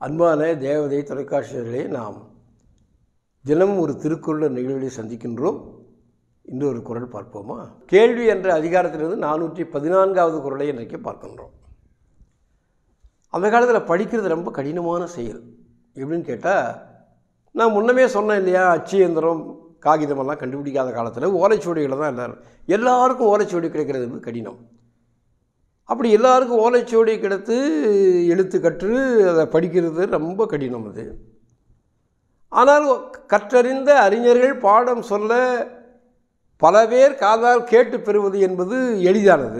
அன்பான தேவதை தொலைக்காட்சியர்களே நாம் தினமும் ஒரு திருக்குறள் நிகழ்வில் சந்திக்கின்றோம் இன்னொரு குரல் பார்ப்போமா கேள்வி என்ற அதிகாரத்திலிருந்து நானூற்றி பதினான்காவது குரலை இன்றைக்கு பார்க்கின்றோம் அந்த காலத்தில் படிக்கிறது ரொம்ப கடினமான செயல் எப்படின்னு கேட்டால் நான் முன்னமே சொன்னேன் இல்லையா அச்சு இயந்திரம் காகிதமெல்லாம் கண்டுபிடிக்காத காலத்தில் ஓலைச்சுவடிகளை தான் எல்லோரும் எல்லாருக்கும் ஓலைச்சுவடி கிடைக்கிறது வந்து கடினம் அப்படி எல்லாருக்கும் ஓலைச்சுவடி கிடைத்து எழுத்து கற்று அதை படிக்கிறது ரொம்ப கடினம் அது ஆனால் கற்றறிந்த அறிஞர்கள் பாடம் சொல்ல பல பேர் காதால் கேட்டு பெறுவது என்பது எளிதானது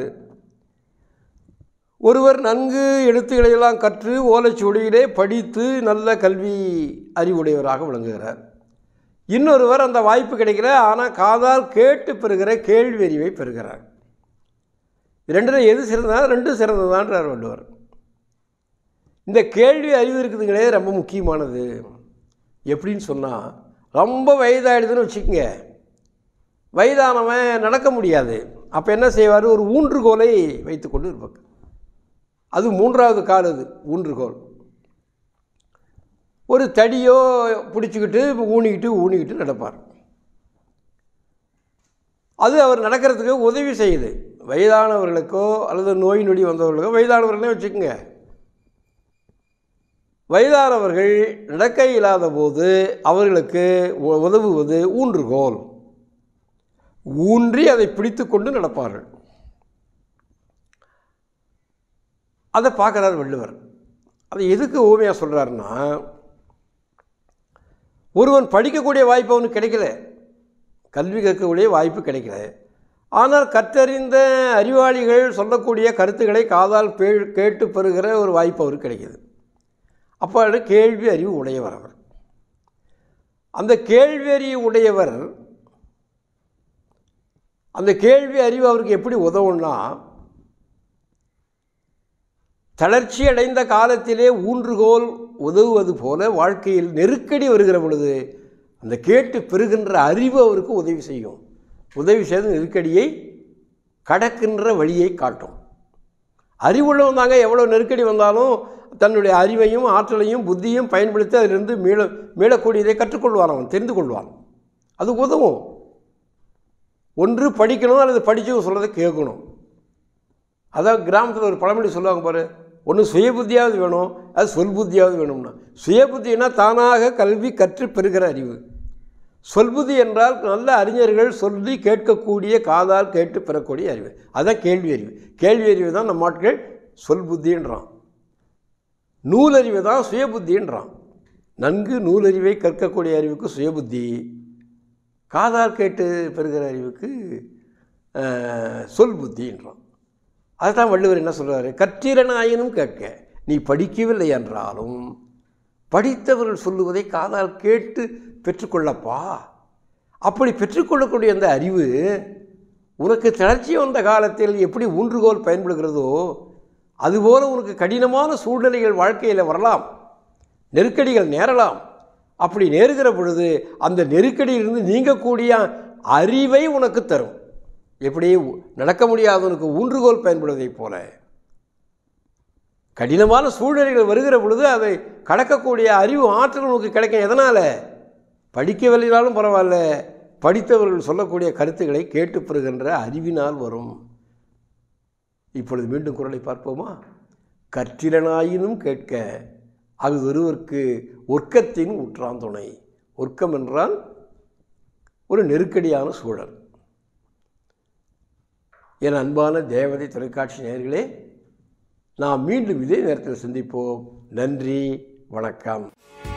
ஒருவர் நன்கு எழுத்துக்களையெல்லாம் கற்று ஓலைச்சுவடியிலே படித்து நல்ல கல்வி அறிவுடையவராக விளங்குகிறார் இன்னொருவர் அந்த வாய்ப்பு கிடைக்கல ஆனால் காதால் கேட்டு பெறுகிற கேள்வி அறிவை பெறுகிறார் ரெண்டில் எது சிறந்ததா ரெண்டும் சிறந்ததான்றார் வள்ளுவர் இந்த கேள்வி அறிவு இருக்குதுங்களே ரொம்ப முக்கியமானது எப்படின்னு சொன்னால் ரொம்ப வயதாகிடுதுன்னு வச்சுக்கோங்க வயதானவன் நடக்க முடியாது அப்போ என்ன செய்வார் ஒரு ஊன்றுகோலை வைத்துக்கொண்டு இருப்பார் அது மூன்றாவது கால் அது ஊன்றுகோல் ஒரு தடியோ பிடிச்சிக்கிட்டு ஊனிக்கிட்டு ஊனிக்கிட்டு நடப்பார் அது அவர் நடக்கிறதுக்கு உதவி செய்யுது வயதானவர்களுக்கோ அல்லது நோய் நொடி வந்தவர்களுக்கோ வயதானவர்களே வச்சுக்கோங்க வயதானவர்கள் நடக்க இல்லாத போது அவர்களுக்கு உதவுவது ஊன்றுகோல் ஊன்றி அதை பிடித்து கொண்டு நடப்பார்கள் அதை பார்க்குறார் வள்ளுவர் அதை எதுக்கு ஊமையாக சொல்கிறாருன்னா ஒருவன் படிக்கக்கூடிய வாய்ப்பு அவனுக்கு கிடைக்கல கல்வி கற்கக்கூடிய வாய்ப்பு கிடைக்கல ஆனால் கற்றறிந்த அறிவாளிகள் சொல்லக்கூடிய கருத்துக்களை காதால் பே கேட்டு பெறுகிற ஒரு வாய்ப்பு அவருக்கு கிடைக்கிது அப்போ கேள்வி அறிவு உடையவர் அவர் அந்த கேள்வி அறிவு உடையவர் அந்த கேள்வி அறிவு அவருக்கு எப்படி உதவும்னா தளர்ச்சி அடைந்த காலத்திலே ஊன்றுகோல் உதவுவது போல வாழ்க்கையில் நெருக்கடி வருகிற பொழுது அந்த கேட்டு பெறுகின்ற அறிவு அவருக்கு உதவி செய்யும் உதவி செய்து நெருக்கடியை கடக்கின்ற வழியை காட்டும் அறிவுள்ளவன் தாங்க எவ்வளோ நெருக்கடி வந்தாலும் தன்னுடைய அறிவையும் ஆற்றலையும் புத்தியும் பயன்படுத்தி அதிலிருந்து மீள மீளக்கூடியதை கற்றுக்கொள்வான் அவன் தெரிந்து கொள்வான் அது உதவும் ஒன்று படிக்கணும் அல்லது படித்து சொல்கிறத கேட்கணும் அதான் கிராமத்தில் ஒரு பழமொழி சொல்லுவாங்க பாரு ஒன்று சுய புத்தியாவது வேணும் அது சொல் புத்தியாவது வேணும்னா சுய புத்தினா தானாக கல்வி கற்று பெறுகிற அறிவு சொல் புத்தி என்றால் நல்ல அறிஞர்கள் சொல்லி கேட்கக்கூடிய காதால் கேட்டு பெறக்கூடிய அறிவு அதுதான் கேள்வி அறிவு கேள்வி அறிவு தான் நம்ம ஆட்கள் சொல் புத்தின்றான் நூலறிவு தான் சுய புத்தின்றான் நன்கு நூலறிவை கற்கக்கூடிய அறிவுக்கு சுய புத்தி காதால் கேட்டு பெறுகிற அறிவுக்கு சொல் புத்தின்றான் அதுதான் வள்ளுவர் என்ன சொல்கிறாரு கற்றிரனாயினும் கேட்க நீ படிக்கவில்லை என்றாலும் படித்தவர்கள் சொல்லுவதை காதால் கேட்டு பெற்றுக்கொள்ளப்பா அப்படி பெற்றுக்கொள்ளக்கூடிய அந்த அறிவு உனக்கு தளர்ச்சி வந்த காலத்தில் எப்படி ஊன்றுகோல் பயன்படுகிறதோ அதுபோல் உனக்கு கடினமான சூழ்நிலைகள் வாழ்க்கையில் வரலாம் நெருக்கடிகள் நேரலாம் அப்படி நேருகிற பொழுது அந்த நெருக்கடியிலிருந்து நீங்கக்கூடிய அறிவை உனக்கு தரும் எப்படி நடக்க முடியாதவனுக்கு ஊன்றுகோல் பயன்படுவதைப் போல கடினமான சூழ்நிலைகள் வருகிற பொழுது அதை கடக்கக்கூடிய அறிவு ஆற்றல் உனக்கு கிடைக்கும் எதனால் படிக்கவில்லைனாலும் பரவாயில்ல படித்தவர்கள் சொல்லக்கூடிய கருத்துக்களை கேட்டு பெறுகின்ற அறிவினால் வரும் இப்பொழுது மீண்டும் குரலை பார்ப்போமா கற்றிலனாயினும் கேட்க அது ஒருவருக்கு ஒர்க்கத்தின் உற்றான் துணை ஒர்க்கம் என்றால் ஒரு நெருக்கடியான சூழல் என் அன்பான தேவதை தொலைக்காட்சி நேயர்களே நாம் மீண்டும் இதே நேரத்தில் சந்திப்போம் நன்றி வணக்கம்